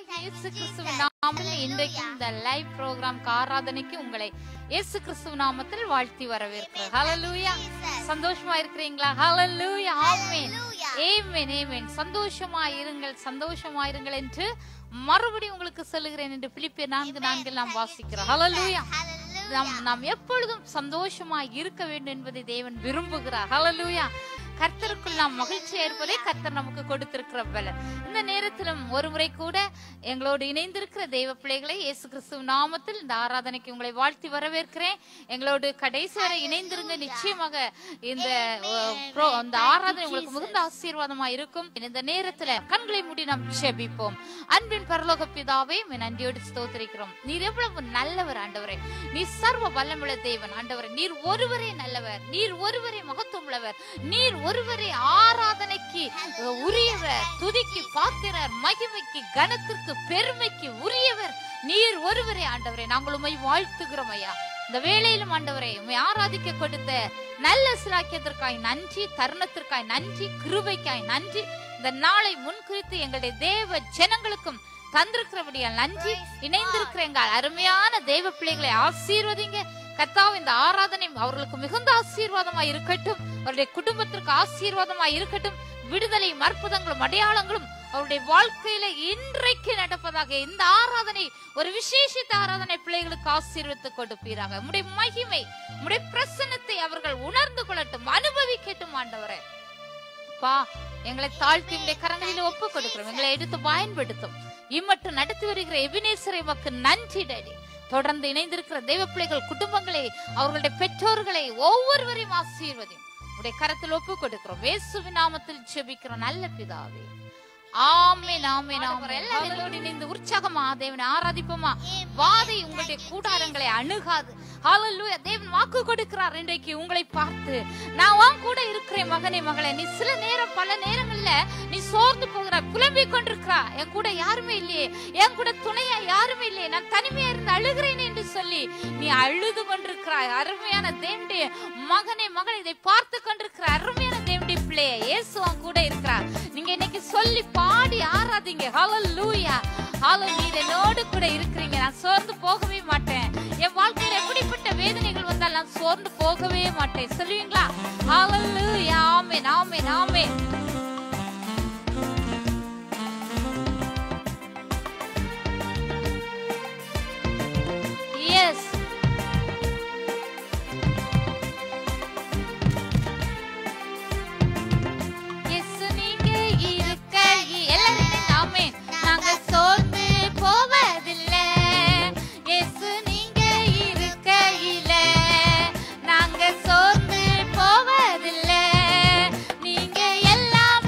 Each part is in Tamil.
இயேசு கிறிஸ்துவின் நாமத்தில் இன்றைக்கு இந்த லைவ் ப்ரோக்ராம் ஆராதனைக்கு உங்களை இயேசு கிறிஸ்துவ நாமத்தில் வாழ்த்தி வரவேற்கிறேன் ஹalleluya சந்தோஷமா இருக்கிறீங்களா ஹalleluya ஆமென் ஆமென் ஆமென் சந்தோஷமா இருங்கள் சந்தோஷமா இருங்கள் என்று மறுபடியும் உங்களுக்கு சொல்லுகிறேன் என்று பிலிப்பியர் நான்கு நான்கில் நாம் வாசிக்கிறோம் ஹalleluya நாம் நாம் எப்பொழுதும் சந்தோஷமா இருக்க வேண்டும் என்பதை தேவன் விரும்புகிறார் ஹalleluya கர்த்தருக்குள் நாம் மகிழ்ச்சியா இருப்பதே கர்த்தர் நமக்கு கொடுத்திருக்கிற பலன் இந்த நேரத்திலும் ஒரு முறை கூட எங்களோடு இணைந்திருக்கிற தெய்வ பிள்ளைகளை இயேசு கிறிஸ்துவ நாமத்தில் இந்த ஆராதனைக்கு உங்களை வாழ்த்தி வரவேற்கிறேன் எங்களோடு கடைசி வரை இணைந்திருங்க நிச்சயமாக இந்த அஹ், pro- இந்த ஆராதனை உங்களுக்கு மிகுந்த ஆசீர்வாதமா இருக்கும் இந்த நேரத்துல கண்களை மூடி நாம் ஜெபிப்போம் அன்பின் பரலோக பிதாவே உம்மை நன்றியோடு ஸ்தோத்திரிக்கிறோம் நீர் எவ்வளவு நல்லவர் ஆண்டவரே நீர் சர்வ வல்லமுள்ள தேவன் ஆண்டவரே நீர் ஒருவரே நல்லவர் நீர் ஒருவரே மகத்துவம் உள்ளவர் நீர் ஒருவரே ஆராதனைக்கு அஹ், உரியவர் துதிக்கு பாத்திரர் மகிமைக்கு கனத்திற்கு பெருமைக்கு உரியவர் நீர் ஒருவரே ஆண்டவரே நாங்கள் உம்மை வாழ்த்துகிறோம் ஐயா இந்த வேளையிலும் ஆண்டவரே உம்மை ஆராதிக்க கொடுத்த நல்ல சிலாக்கியத்திற்காய் நன்றி தருணத்திற்காய் நன்றி கிருபைக்காய் நன்றி இந்த நாளை முன்குறித்து எங்களுடைய தேவ ஜனங்களுக்கும் தந்திருக்கிறபடியால் நன்றி இணைந்திருக்கிற எங்கள் அருமையான தெய்வ பிள்ளைகளை ஆசீர்வதிங்க கர்த்தாவே இந்த ஆராதனை அவர்களுக்கு மிகுந்த ஆசீர்வாதமா இருக்கட்டும் அவருடைய குடும்பத்திற்கு ஆசீர்வாதமா இருக்கட்டும் விடுதலையும் அற்புதங்களும் அடையாளங்களும் அவருடைய வாழ்க்கையில இன்றைக்கு நடப்பதாக இந்த ஆராதனை ஒரு விசேஷித்த ஆராதனை பிள்ளைகளுக்கு ஆசீர்வித்து கொடுப்பீராக உம்முடைய மகிமை உம்முடைய பிரசன்னத்தை அவர்கள் உணர்ந்து கொள்ளட்டும் அனுபவிக்கட்டும் ஆண்டவரே பா எங்களை தாழ்த்தி உடைய கரங்களில் ஒப்பு கொடுக்கிறோம் எங்களை எடுத்து பயன்படுத்தும் இம்மட்டும் நடத்தி வருகிற எபினேசரை மக்கு நன்றி டேடி தொடர்ந்து இணைந்திருக்கிற தெய்வ பிள்ளைகள் குடும்பங்களை அவர்களுடைய பெற்றோர்களை ஒவ்வொருவரையும் ஆசீர்வதியும் உடைய கரத்தில் ஒப்பு கொடுக்கிறோம் இயேசுவின் நாமத்தில் ஜெபிக்கிறோம் நல்ல பிதாவே ஆமென் ஆமென் ஆமென் எல்லாரும் எங்களோடு இணைந்து உற்சாகமா தேவனை ஆராதிப்போமா வாதை உங்களுடைய கூடாரங்களை அணுகாது ஹalleluya தேவன் வாக்கு கொடுக்கிறார் இன்றைக்கு உங்களை பார்த்து நான் உன் கூட இருக்கிறேன் மகனே மகளே நீ சில நேரம் பல நேரங்கள்ல நீ சோர்ந்து போகிற புலம்பிக் கொண்டிருக்கிறா என் கூட யாருமே இல்லையே என் கூட துணையா யாருமே இல்லையே நான் தனிமையா இருந்து அழுகிறேன் என்று சொல்லி நீ அழுது கொண்டிருக்கிறாய் அருமையான தேவனுடைய மகனே மகளே இதை பார்த்து கொண்டிருக்கிற அருமையான தேவனுடைய பிள்ளைய இயேசு உன் கூட இருக்கிறார் நீங்க இன்னைக்கு சொல்லி பாடி ஆராதிங்க ஹalleluya ஹalleluya நீர் என்னோடு கூட இருக்கிறீங்க நான் சோர்ந்து போகவே மாட்டேன் என் வாழ்க்கையில எப்படிப்பட்ட வேதனைகள் வந்தால் நான் சோர்ந்து போகவே மாட்டேன் சொல்லுவீங்களா ஹalleluya ஆமென் ஆமென் ஆமென் எஸ் இயேசு நீங்க இருக்கையில் எல்லாரும் இணைந்து ஆமென். நாங்க சோர்ந்து போவதில்லை. இயேசு நீங்க இருக்கையில நாங்க சோர்ந்து போவதில்லை. நீங்க எல்லாம்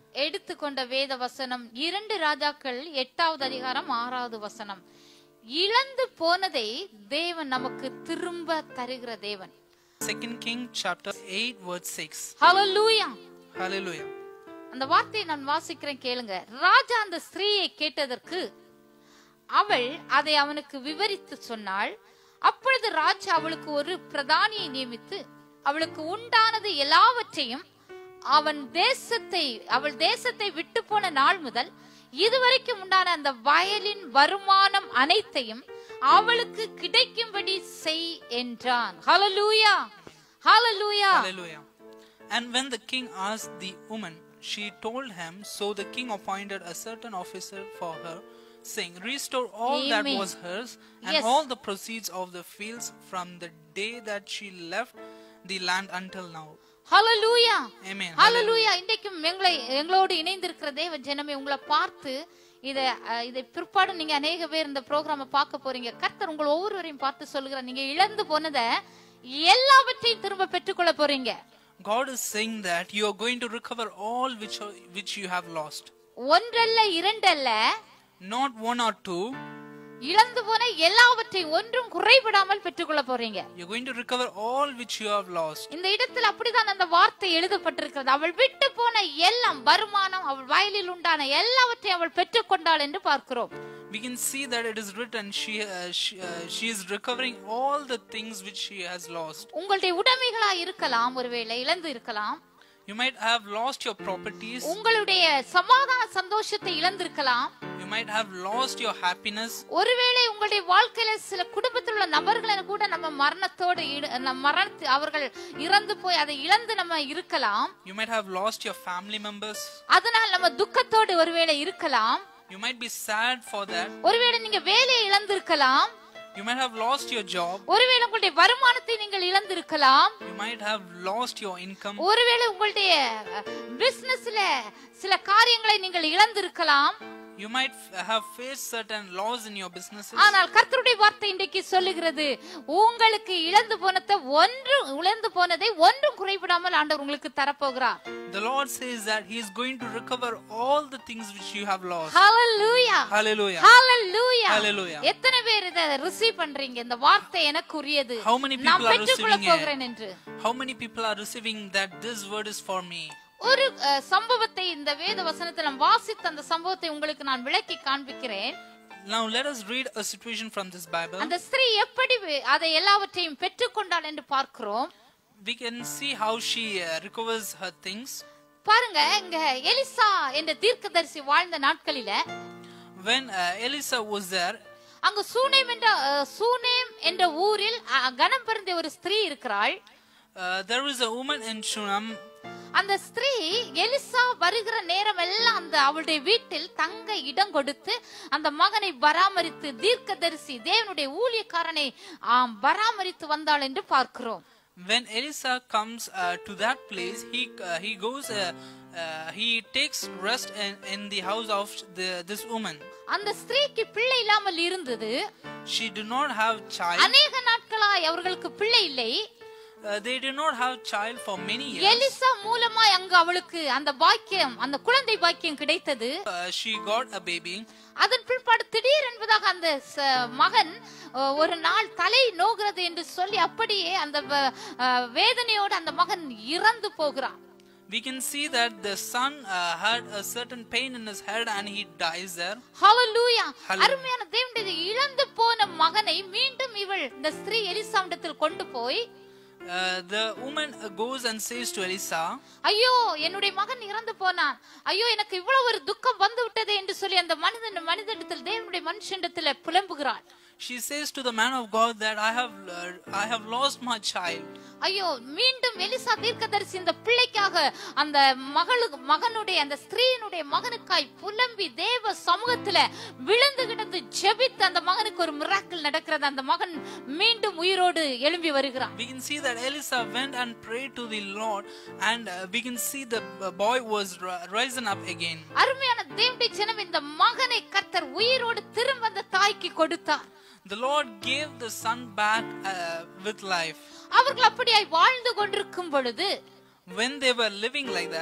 எடுத்துக்கொண்ட வேத வசனம் இரண்டு ராஜாக்கள் எட்டாவது அதிகாரம் ஆறாவது வசனம் இழந்து போனதை தேவன் நமக்கு திரும்ப தருகிற தேவன் Second King chapter 8 verse 6. ஹalleluya Hallelujah. அந்த வார்த்தையை நான் வாசிக்கிறேன் கேளுங்க ராஜா அந்த ஸ்திரீயை கேட்டதற்கு அவள் அதை அவனுக்கு விவரித்து சொன்னாள் அப்பொழுது ராஜா அவளுக்கு ஒரு பிரதானியை நியமித்து அவளுக்கு உண்டானது எல்லாவற்றையும் அவன் தேசத்தை அவள் தேசத்தை விட்டு போன நாள் முதல் இதுவரைக்கும் உண்டான அந்த வயலின் வருமானம் அனைத்தையும் அவளுக்கு கிடைக்கும்படி செய் என்றான் ஹalleluya ஹalleluya Hallelujah. And when the king asked the woman, she told him, so the king appointed a certain officer for her, saying, Restore all that Amen. was hers, and Yes. all the proceeds of the fields from the day that she left the land until now. Hallelujah Amen. ஹalleluya இன்றைக்கும் எங்களை எங்களோடு இணைந்திருக்கிற தேவ ஜனமே உங்களை பார்த்து இத அஹ், இதை பிற்பாடு நீங்க அநேக பேர் இந்த ப்ரோக்ராம பார்க்க போறீங்க கர்த்தர் உங்கள் ஒவ்வொருவரையும் பார்த்து சொல்லுகிறார் நீங்க இழந்து போனத எல்லாவற்றையும் திரும்ப பெற்றுக்கொள்ள போறீங்க God is saying that you are going to recover all which, are, which you have lost. ஒன்றல்ல இரண்டல்ல Not one or two, இழந்து போன எல்லாவற்றையும் ஒன்றும் குறைபடாமல் பெற்றுக்கொள்ள போறீங்க you're going to recover all which you have lost. இந்த இடத்தில் அப்படிதான் அந்த வார்த்தை எழுதப்பட்டிருக்கிறது அவள் விட்டு போன எல்லாம் வருமானம் அவள் வயலில் உண்டான எல்லாவற்றையும் அவள் பெற்றுக்கொண்டாள் என்று பார்க்கிறோம் we can see that it is written she uh, she, uh, she is recovering all the things which she has lost உங்களுடைய உடைமைகளா இருக்கலாம் ஒருவேளை இழந்து இருக்கலாம் you might have lost your properties உங்களுடைய சமாதான சந்தோஷத்தை இழந்திருக்கலாம் you might have lost your happiness ஒருவேளை உங்களுடைய வாழ்க்கையில சில குடும்பத்தில் உள்ள நபர்களை கூட நம்ம மரணத்தோடு ஈடு- நம்ம மரணத்து அவர்கள் இறந்து போய் அதை இழந்து நம்ம இருக்கலாம் you might have lost your family members அதனால் நம்ம துக்கத்தோடு ஒருவேளை இருக்கலாம் you might be sad for that ஒருவேளை நீங்க வேலையை இழந்திருக்கலாம் you might have lost your job ஒருவேளை உங்களுடைய வருமானத்தை நீங்கள் இழந்திருக்கலாம் you might have lost your income ஒருவேளை உங்களுடைய பிசினஸ்ல சில காரியங்களை நீங்கள் இழந்திருக்கலாம் you might f- have faced certain laws in your businesses ஆனால் கர்த்தருடைய வார்த்தை இன்றைக்கு சொல்லுகிறது உங்களுக்கு இழந்து போனதை ஒன்று இழந்து போனதை ஒன்றும் குறைவிடாமல் ஆண்டவர் உங்களுக்கு தரப்போகிறார் the lord says that he is going to recover all the things which you have lost hallelujah hallelujah hallelujah Hallelujah. எத்தனை பேர் இத ரிசீவ் பண்றீங்க இந்த வார்த்தை எனக்குரியது How many people நான் are பெற்றுக்கொள்ள receiving it? போகிறேன் என்று how many people are receiving that this word is for me ஒரு அஹ், சம்பவத்தை இந்த வேத வசனத்தில் நாம் வாசித்த அந்த சம்பவத்தை உங்களுக்கு நான் விளக்கி காண்பிக்கிறேன் Now let us read a situation from this Bible. அந்த ஸ்திரீ எப்படி வே- அதை எல்லாவற்றையும் பெற்றுக்கொண்டாள் என்று பார்க்கிறோம் We can see how she uh, recovers her things. பாருங்க இங்க எலிசா என்ற தீர்க்கதரிசி வாழ்ந்த நாட்களில When uh, Elisa was there, அங்க சூனேம் என்ற அஹ், சூனேம் என்ற ஊரில் அஹ், கனம் பிறந்த ஒரு ஸ்திரீ இருக்கிறாள் uh, there was a woman in Shunam. அந்த ஸ்திரீ எலிசா வருகிற நேரம் எல்லாம் அந்த அவளுடைய வீட்டில் தங்க இடம் கொடுத்து அந்த மகனை பராமரித்து தீர்க்கதரிசி தேவனுடைய ஊழியக்காரனை ஆம், பராமரித்து வந்தாள் என்று பார்க்கிறோம் When Elisa comes uh, to that place, he uh, he goes. Uh, uh, he takes rest in, in the house of the, this woman. அந்த ஸ்திரீக்கு பிள்ளை இல்லாமல் இருந்தது She did not have child. அநேக நாட்களாய் அவர்களுக்கு பிள்ளை இல்லை Uh, they did not have child for many years. Elisha மூலமாய் அங்கு அவளுக்கு அந்த பாக்கியம் அந்த குழந்தை பாக்கியம் கிடைத்தது Uh, she got a baby. அதன் பிற்பாடு திடீர் என்பதாக அந்த ச- மகன் அஹ், ஒரு நாள் தலை நோகிறது என்று சொல்லி அப்படியே அந்த வ- அஹ், வேதனையோடு அந்த மகன் இறந்து போகிறான் We can see that the son uh, had a certain pain in his head and he dies there. Hallelujah Hallelujah. அருமையான தேவனுடைய இழந்து போன மகனை மீண்டும் இவள் இந்த ஸ்திரீ எலிசாவிடத்தில் கொண்டு போய் Uh, the woman uh, goes and says to Elisa, ஐயோ என்னுடைய மகன் இறந்து போனான் ஐயோ எனக்கு இவ்வளவு ஒரு துக்கம் வந்து விட்டதே என்று சொல்லி அந்த மனிதன் மனிதனிடத்தில் தேவனுடைய மனுஷனிடத்தில் புலம்புகிறாள் she says to the man of God that I have uh, I have lost my child. ஐயோ மீண்டும் எலிசா தீர்க்கதரிசி இந்த பிள்ளைக்காக அந்த மகளுக்கு மகனுடைய அந்த ஸ்திரீனுடைய மகனுக்காய் புலம்பி தேவ சமூகத்துல விழுந்து கிடந்து ஜெபித்து அந்த மகனுக்கு ஒரு மிராக்கிள் நடக்கிறது அந்த மகன் மீண்டும் உயிரோடு எழும்பி வருகிறான் We can see that Elisa went and prayed to the Lord, and uh, we can see the uh, boy was ri- risen up again. அருமையான தேவனுடைய ஜனம் இந்த மகனை கர்த்தர் உயிரோடு திரும்ப அந்த தாய்க்கு கொடுத்தார் The Lord gave the son back uh, with life. அவர்கள் அப்படியாய் வாழ்ந்து கொண்டிருக்கும் பொழுது When they were living like that,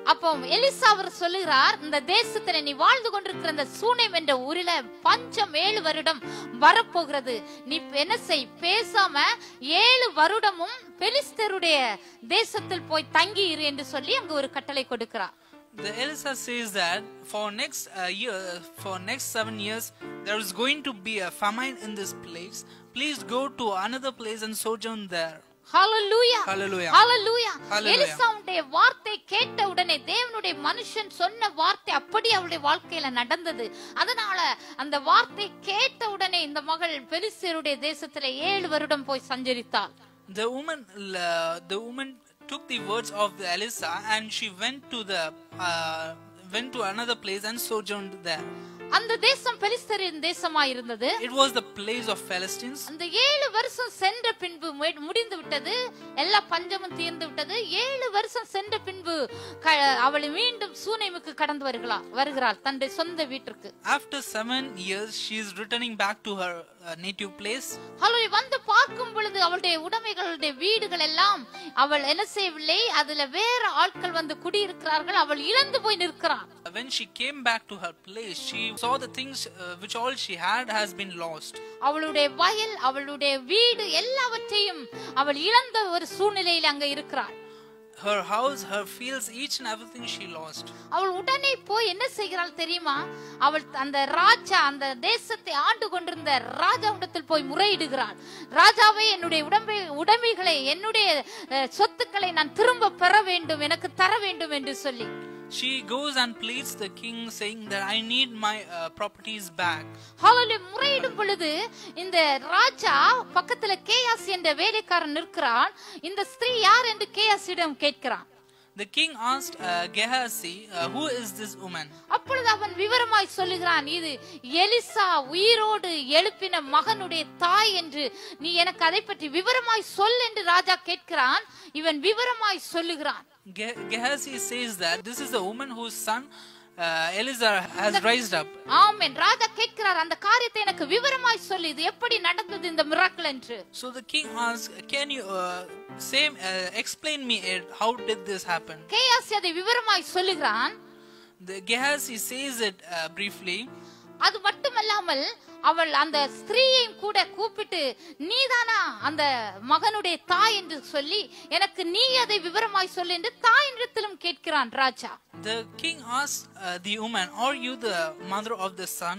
அப்போ எலிசா அவர் சொல்லுகிறார் இந்த தேசத்துல நீ வாழ்ந்து கொண்டிருக்கிற இந்த சூனேம் என்ற ஊரில பஞ்சம் ஏழு வருடம் வரப்போகிறது நீ என்ன செய் பேசாம ஏழு வருடமும் பெலிஸ்தருடைய தேசத்தில் போய் தங்கி இரு என்று சொல்லி அங்க ஒரு கட்டளை கொடுக்கிறார் The Elisa says that for next uh, year, for next seven years, there is going to be a famine in this place. Please go to another place and sojourn there. Hallelujah Hallelujah. Hallelujah Hallelujah. எலிசாவுடைய வார்த்தை கேட்ட உடனே தேவனுடைய மனுஷன் சொன்ன வார்த்தை அப்படி அவளுடைய வாழ்க்கையில நடந்தது அதனால அந்த வார்த்தை கேட்ட உடனே இந்த மகள் பெலிஸ்தருடைய தேசத்துல ஏழு வருடம் போய் சஞ்சரித்தாள் The woman, uh, the woman took the words of the Elisa and she went to the uh, went to another place and sojourned there. அந்த தேசம் பெலிஸ்தரின் தேசமா இருந்தது It was the place of Philistines. அந்த ஏழு வருஷம் சென்ற பின்பு மு- முடிந்து விட்டது எல்லா பஞ்சமும் தீர்ந்து விட்டது ஏழு வருஷம் சென்ற பின்பு க- அவள் மீண்டும் சூனைமுக்கு கடந்து வருகிறாள் வருகிறாள் தன்னுடைய சொந்த வீட்டிற்கு After seven years, she is returning back to her uh, native place. அவளை வந்து பார்க்கும் பொழுது அவளுடைய உடைமைகளுடைய வீடுகள் எல்லாம் அவள் என்ன செய்யவில்லை அதுல வேற ஆட்கள் வந்து குடியிருக்கிறார்கள் அவள் இழந்து போய் நிற்கிறாள் When she came back to her place, she saw the things uh, which all she had has been lost. அவளுடைய வயல் அவளுடைய வீடு எல்லாவற்றையும் அவள் இழந்த ஒரு சூழ்நிலையில் அங்க இருக்கிறாள் Her house, her fields, each and everything she lost. அவள் உடனே போய் என்ன செய்கிறாள் தெரியுமா அவள் அந்த ராஜா அந்த தேசத்தை ஆண்டு கொண்டிருந்த ராஜாவிடத்தில் போய் முறையிடுகிறாள் ராஜாவே என்னுடைய உடம்பை உடைமைகளை என்னுடைய அஹ், சொத்துக்களை நான் திரும்ப பெற வேண்டும் எனக்கு தர வேண்டும் என்று சொல்லி She goes and pleads the king, saying that I need my uh, properties back. அவளை முறையிடும் பொழுது இந்த ராஜா பக்கத்துல கேயாசி என்ற வேலைக்காரன் நிற்கிறான் இந்த ஸ்திரீ யார் என்று கேயாசியிடம் கேட்கிறான் The king asked uh, Gehazi, uh, Who is this woman? அப்பொழுது அவன் விவரமாய் சொல்லுகிறான் இது எலிசா உயிரோடு எழுப்பின மகனுடைய தாய் என்று நீ எனக்கு அதை பற்றி விவரமாய் சொல் என்று ராஜா கேட்கிறான் இவன் விவரமாய் சொல்லுகிறான் Ge- Gehazi says that this is the woman whose son uh, Elizar has raised up. ஆமென் ராஜா கேட்கிறார் அந்த காரியத்தை எனக்கு விவரமாய் சொல்லு இது எப்படி நடந்தது இந்த மிராக்கள் என்று So the king asked, Can you uh, say, uh, explain me it? How did this happen? Gehazi அதை விவரமாய் சொல்லுகிறான் The Gehazi says it uh, briefly. அது மட்டுமல்லாமல் அவள் அந்த ஸ்திரீயையும் கூட கூப்பிட்டு நீதானா அந்த மகனுடைய தாய் என்று சொல்லி எனக்கு நீ அதை விவரமாய் சொல்லு என்று தாயினிடத்திலும் கேட்கிறான் ராஜா The king asked uh, the woman, Are you the mother of the son?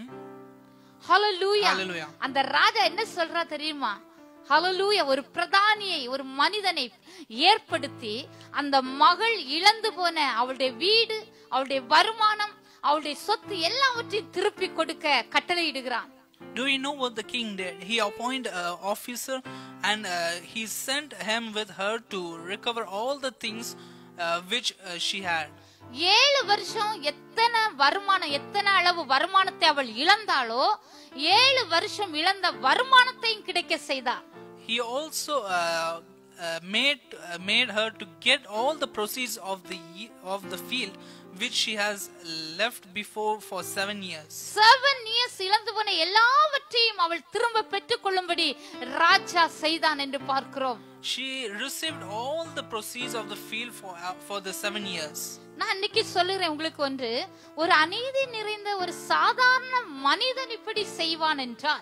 Hallelujah Hallelujah. அந்த ராஜா என்ன சொல்றா தெரியுமா ஹalleluya ஒரு பிரதானியை ஒரு மனிதனை ஏற்படுத்தி அந்த மகள் இழந்து போன அவளுடைய வீடு அவளுடைய வருமானம் அவளுடைய சொத்து எல்லாவற்றையும் திருப்பி கொடுக்க கட்டளையிடுகிறான் Do you know what the king did? He appointed an officer and uh, he sent him with her to recover all the things uh, which uh, she had. ஏழு வருஷம் எத்தனை வருமானம் எத்தனை அளவு வருமானத்தை அவள் இழந்தாளோ ஏழு வருஷம் இழந்த வருமானத்தையும் கிடைக்க செய்தார் He also uh, uh, made uh, made her to get all the proceeds of the ye- of the field which she has left before for seven years. Seven years இழந்து போன எல்லாவற்றையும் அவள் திரும்ப பெற்றுக் கொள்ளும்படி ராஜா செய்தான் என்று பார்க்கிறோம் She received all the proceeds of the field for uh, for the seven years. நான் இன்னைக்கு சொல்லுகிறேன் உங்களுக்கு ஒன்று ஒரு அநீதி நிறைந்த ஒரு சாதாரண மனிதன் இப்படி செய்வான் என்றால்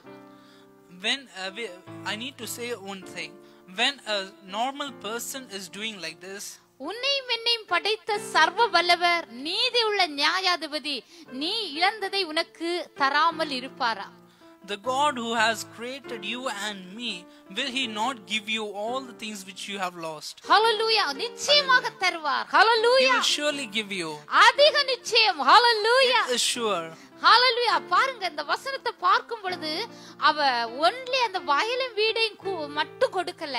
When uh, we, I need to say one thing, when a normal person is doing like this, உன்னையும் என்னையும் படைத்த சர்வ வல்லவர் நீதி உள்ள நியாயாதிபதி நீ இழந்ததை உனக்கு தராமல் இருப்பாரா the God who has created you and me, will He not give you all the things which you have lost? ஹalleluya நிச்சயமாக தருவார் He hallelujah will surely give you. அதிக நிச்சயம் ஹalleluya It is sure. ஹalleluya பாருங்க இந்த வசனத்தை பார்க்கும் பொழுது அவ ஒன்லி அந்த வயலும் வீடையும் கூ- மட்டும் கொடுக்கல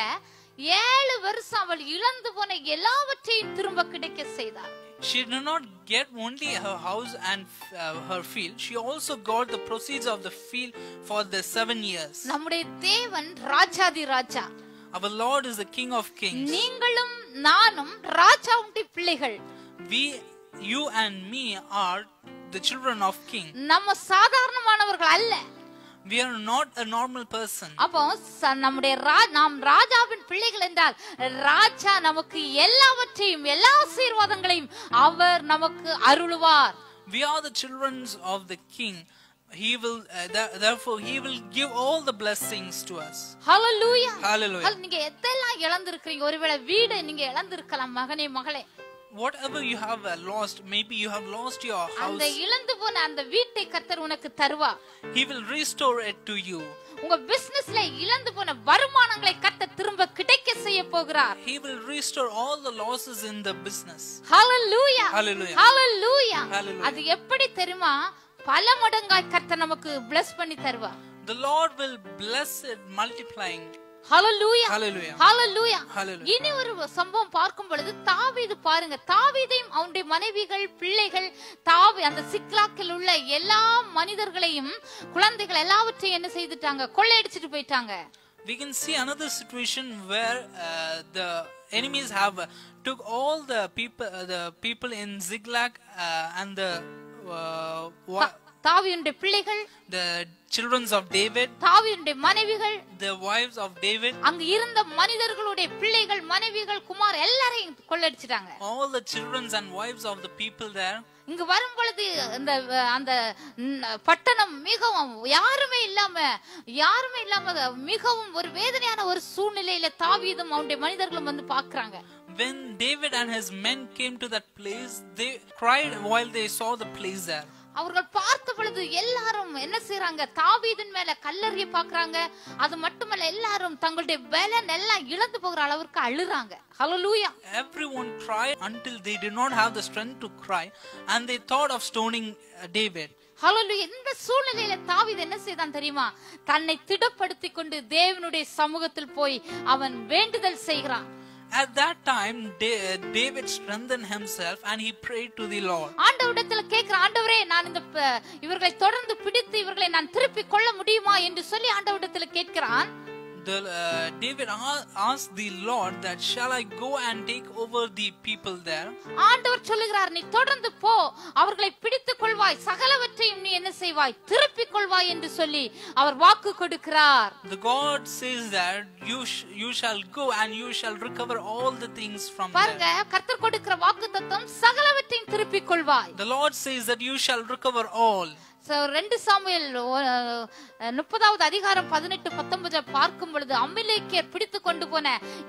ஏழு வருஷம் அவள் இழந்து போன எல்லாவற்றையும் திரும்ப கிடைக்க செய்தார் She did not get only her house and uh, her field, she also got the proceeds of the field for the seven years. நம்முடைய தேவன் ராஜாதி ராஜா Our Lord is the King of Kings. நீங்களும் நானும் ராஜாவுடைய பிள்ளைகள் We, you and me are the children of King. நம்ம சாதாரணமானவர்கள் அல்ல We are not a normal person. அப்போ ச- நம்முடைய ரா- நாம் ராஜாவின் பிள்ளைகள் என்றால் ராஜா நமக்கு எல்லாவற்றையும் எல்லா ஆசீர்வாதங்களையும் அவர் நமக்கு அருளுவார் We are the children of the King. He will, uh, th- therefore, He will give all the blessings to us. Hallelujah Hallelujah. ஹல்- நீங்க எதெல்லாம் இழந்திருக்கிறீங்க ஒருவேளை வீடு நீங்க இழந்திருக்கலாம் மகனே மகளே Whatever you have uh, lost, maybe you have lost your அந்த house, இழந்து போன அந்த வீட்டை கர்த்தர் உனக்கு தருவா He will restore it to you. உங்க பிசினஸ்ல இழந்து போன வருமானங்களை கர்த்தர் திரும்ப கிடைக்க செய்ய போகிறார் He will restore all the losses in the business. Hallelujah Hallelujah. Hallelujah Hallelujah. அது எப்படி தெரியுமா பல மடங்காய் கர்த்தர் நமக்கு bless பண்ணி தருவா The Lord will bless it, multiplying. Hallelujah Hallelujah. Hallelujah Hallelujah. இனி ஒரு சம்பவம் பார்க்கும் பொழுது தாவீது பாருங்க தாவீதையும் அவனுடைய மனைவிகள் பிள்ளைகள் தாவி அந்த சிக்லாக்கில் உள்ள எல்லா மனிதர்களையும் குழந்தைகள் எல்லாவற்றையும் என்ன செய்துட்டாங்க கொள்ளையடிச்சிட்டு போயிட்டாங்க We can see another situation where uh, the enemies have uh, took all the people, uh, the people in Ziklag uh, and the uh, wa- தாவியுடைய பிள்ளைகள் the children of David, தாவியுடைய மனைவிகள் the wives of David, அங்க இருந்த மனிதர்களுடைய பிள்ளைகள் மனைவிகள் குமார் எல்லாரையும் கொள்ளையடிச்சிட்டாங்க all the children and wives of the people there. இங்க வரும் பொழுது அந்த அந்த ம், பட்டணம் மிகவும் யாருமே இல்லாம யாருமே இல்லாம மிகவும் ஒரு வேதனையான ஒரு சூழ்நிலையில தாவீதும் அவனுடைய மனிதர்களும் வந்து பாக்குறாங்க When David and his men came to that place, they cried while they saw the place there. அவர்கள் பார்த்த பொழுது எல்லாரும் என்ன செய்றாங்க தாவீதின் மேல கல்லறிய பாக்குறாங்க அது மட்டுமல்ல எல்லாரும் தங்களுடைய பலன் எல்லாம் இழந்து போகிற அளவிற்கு அழுறாங்க ஹalleluya Everyone cried until they did not have the strength to cry, and they thought of stoning uh, David. ஹalleluya இந்த சூழ்நிலையில தாவீது என்ன செய்தான் தெரியுமா தன்னை திடப்படுத்தி கொண்டு தேவனுடைய சமூகத்தில் போய் அவன் வேண்டுதல் செய்கிறான் At that time, Da- David strengthened himself and he prayed to the Lord. ஆண்டவரிடத்துல கேட்கிற ஆண்டவரே நான் இந்த ப- இவர்களை தொடர்ந்து பிடித்து இவர்களை நான் திருப்பி கொள்ள முடியுமா என்று சொல்லி ஆண்டவரிடத்துல கேட்கிறான் The, uh, David a- asked the Lord that shall I go and take over the people there? ஆண்டவர் சொல்லுகிறார் நீ தொடர்ந்து போ அவர்களை பிடித்துக் கொள்வாய் சகலவற்றையும் நீ என்ன செய்வாய் திருப்பிக் கொள்வாய் என்று சொல்லி அவர் வாக்கு கொடுக்கிறார் The God says that you sh- you shall go and you shall recover all the things from பாருங்க there. கர்த்தர் கொடுக்கிற வாக்கு தத்துவம் சகலவற்றையும் திருப்பிக் கொள்வாய் The Lord says that you shall recover all. So, ரெண்டு சாமுவேல் ஒ- முப்பதாவது அதிகாரம் பதினெட்டு பத்தொன்பது பார்க்கும் பொழுது அமிலேக்கியர் பிடித்து கொண்டு போன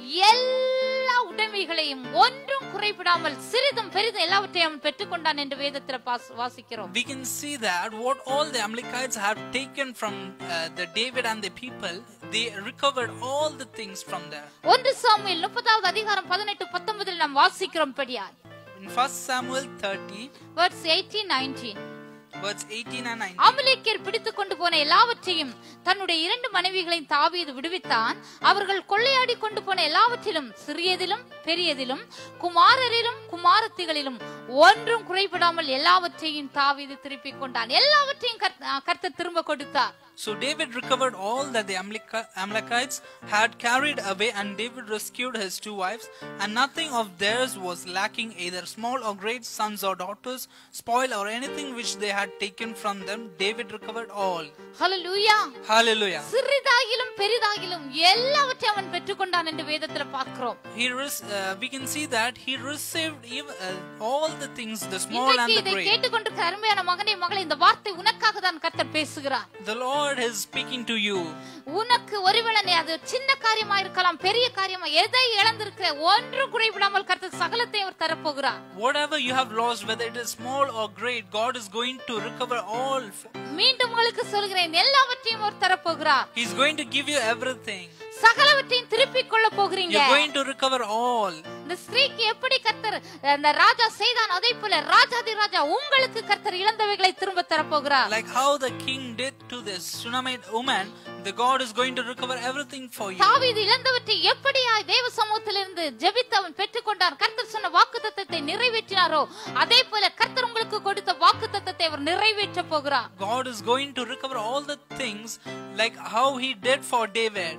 எல்லா உடைமைகளையும் ஒன்றும் குறைபடாமல் சிறிதும் பெரிதும் எல்லாவற்றையும் அவன் பெற்றுக்கொண்டான் என்று வேதத்துல பாஸ்- வாசிக்கிறோம் We can see that what all the Amalekites have taken from uh, the David and the people, they recovered all the things from there. ஒன்று சாமுவேல் முப்பதாவது அதிகாரம் பதினெட்டு பத்தொன்பதில் நாம் வாசிக்கிறோம் படியாய் In 1 Samuel 30, words eighteen nineteen verse 18 and 19. அமலேக்கியர் பிடித்துக் கொண்டு போன எல்லாவற்றையும் தன்னுடைய இரண்டு மனைவிகளையும் தாவீது விடுவித்தான் அவர்கள் கொள்ளையாடி கொண்டு போன எல்லாவற்றிலும் சிறியதிலும் பெரியதிலும் குமாரரிலும் குமாரத்திகளிலும் ஒன்றும் குறைபடாமல் எல்லாவற்றையும் தாவீது திருப்பிக் கொண்டான் எல்லாவற்றையும் கர்த்த- கர்த்தர் திரும்ப கொடுத்தார் So David recovered all that the Amalek- Amalekites had carried away, and David rescued his two wives, and nothing of theirs was lacking, either small or great, sons or daughters, spoil or anything which they had taken from them. David recovered all. Hallelujah Hallelujah. சிறிதாகிலும் பெரிதாகிலும் எல்லாவற்றையும் அவன் பெற்றுக்கொண்டான் என்று வேதத்துல பார்க்கிறோம் He res- uh, we can see that he received even, uh, all the things, the small and இன்றைக்கு the இதை great. கேட்டுக்கொண்டிருக்கிற அருமையான மகனே மகளே இந்த வார்த்தை உனக்காக தான் கர்த்தர் பேசுகிறார் The Lord is speaking to you. உனக்கு ஒருவேளை நீ அது சின்ன காரியமா இருக்கலாம் பெரிய காரியமா எதை இழந்திருக்கிற ஒன்றும் குறைவிடாமல் கர்த்தர் சகலத்தை அவர் தரப்போகிறார் Whatever you have lost, whether it is small or great, God is going to recover all. மீண்டும் உங்களுக்கு சொல்கிறேன் எல்லாவற்றையும் அவர் தரப்போகிறார் He's going to give you everything. சகலவற்றையும் திருப்பிக் கொள்ள போகிறீங்க You're going to recover all. இந்த ஸ்திரீக்கு எப்படி கர்த்தர் அந்த ராஜா செய்தான் அதே போல ராஜாதி ராஜா உங்களுக்கு கர்த்தர் இழந்தவைகளை திரும்ப தரப்போகிறார் Like how the king did to this Shunammite woman, the God is going to recover everything for you. தாவீது இழந்தவற்றை எப்படியாய் தேவ சமூகத்திலிருந்து ஜெபித்து அவன் பெற்றுக்கொண்டார் கர்த்தர் சொன்ன வாக்கு தத்தத்தை நிறைவேற்றினாரோ அதே போல கர்த்தர் உங்களுக்கு கொடுத்த வாக்கு தத்தத்தை அவர் நிறைவேற்ற போகிறார் God is going to recover all the things like how he did for David.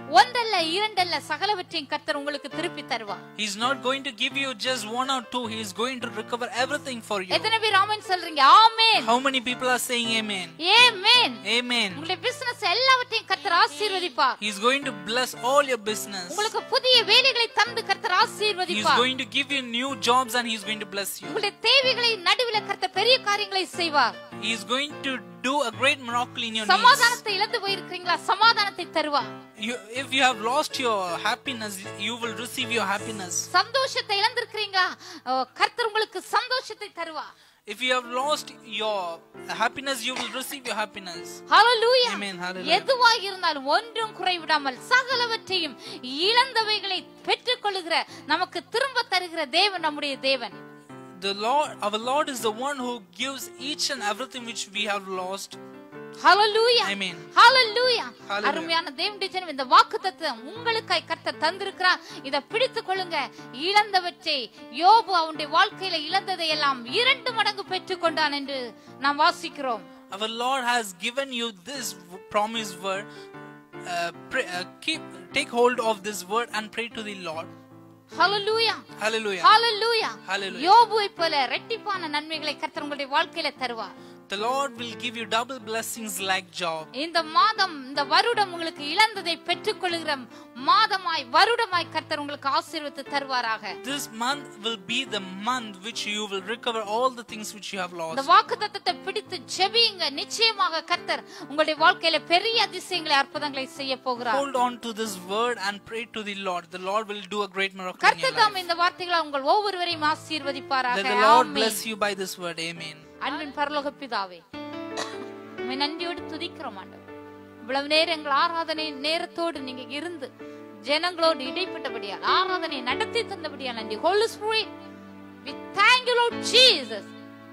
ஒன்றல்ல இரண்டல்ல சகலவற்றையும் கர்த்தர் உங்களுக்கு திருப்பி தருவார் He's not going to give you just one or two. He is going to recover everything for you. எத்தனை பேர் ஆமென் சொல்றீங்க ஆமென் How many people are saying amen? ஆமென் Amen. உங்களுடைய பிசினஸ் எல்லாவற்றையும் கர்த்தர் ஆசீர்வதிப்பார் He's going to bless all your business. உங்களுக்கு புதிய வேலைகளை தந்து கர்த்தர் He's ஆசீர்வதிப்பார் going to give you new jobs and he's going to bless you. உங்களுடைய தேவைகளை நடுவில் கர்த்தர் பெரிய காரியங்களை செய்வார் He's going to do a great miracle in your needs. சமாதானத்தை இழந்து போயிருக்கீங்களா சமாதானத்தை தருவார் You, if you have lost your happiness, you will receive your happiness. சந்தோஷத்தை இழந்திருக்கிறீங்களா அஹ், கர்த்தர் உங்களுக்கு சந்தோஷத்தை தருவார் If you have lost your happiness, you will receive your happiness. Hallelujah Amen, hallelujah. எதுவாக இருந்தாலும் ஒன்றும் குறைவிடாமல் சகலவற்றையும் இழந்தவைகளை பெற்றுக்கொள்ளுகிற நமக்கு திரும்ப தருகிற தேவன் நம்முடைய தேவன் The Lord, our Lord is the one who gives each and everything which we have lost. Hallelujah Amen. Hallelujah Hallelujah. அருமையான தேவனுடைய ஜனம் இந்த வாக்குத்தத்தம் உங்களுக்காய் கர்த்தர் தந்திருக்கிறார் இத பிடித்துக் கொள்ளுங்க இழந்தவற்றை யோபு அவனுடைய வாழ்க்கையில இழந்ததை எல்லாம் இரண்டு மடங்கு பெற்றுக்கொண்டான் என்று நாம் வாசிக்கிறோம் Our Lord has given you this w- promised word. Uh, pray, uh, keep, take hold of this word and pray to the Lord. Hallelujah Hallelujah. Hallelujah Hallelujah. யோபுவை போல ரெட்டிப்பான நன்மைகளை கர்த்தர் உங்களுடைய வாழ்க்கையில தருவார் The Lord will give you double blessings like Job. இந்த மாதம் இந்த வருடம் உங்களுக்கு இழந்ததை பெற்றுக்கொள்கிற மாதமாய் வருடமாய் கர்த்தர் உங்களுக்கு ஆசீர்வத்து தருவாராக This month will be the month which you will recover all the things which you have இந்த lost. வாக்கு தத்தத்தை பிடித்து ஜெபியுங்க நிச்சயமாக கர்த்தர் உங்களுடைய வாழ்க்கையில பெரிய அதிசயங்களை அற்புதங்களை செய்ய போகிறார் Hold on to this word and pray to the Lord. The Lord will do a great miracle in your கர்த்தர் life. தாம் இந்த வார்த்தைகளை உங்கள் ஒவ்வொருவரையும் That ஆசீர்வதிப்பாராக the Lord amen. bless you by this word. Amen. அன்பின் பரலோக பிதாவே உம்மை நன்றியோடு துதிக்கிறோம் ஆண்டவர் இவ்வளவு நேரம் எங்கள் ஆராதனை நேரத்தோடு நீங்க இருந்து ஜனங்களோடு இடைப்பட்டபடியால் ஆராதனை நடத்தி தந்தபடியால் நன்றி holy spirit we thank you lord jesus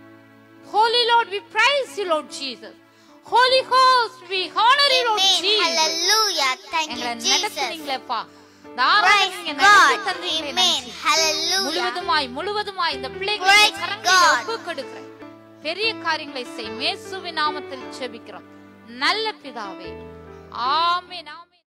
holy lord we praise you lord jesus holy host we honor you lord Amen. jesus Hallelujah. Thank you, எங்களை Jesus. நடத்துனீங்களேப்பா இந்த ஆராதனை Praise நீங்க God. நடத்தி தந்தீங்களே Amen. நன்றி. Hallelujah. முழுவதுமாய் முழுவதுமாய் இந்த பிள்ளைகளை Praise கரங்களை God. ஒப்பு கொடுக்கிறேன் பெரிய காரியங்களை செய் மேசுவின் நாமத்தில் செபிக்கிறோம் நல்ல பிதாவே ஆமென்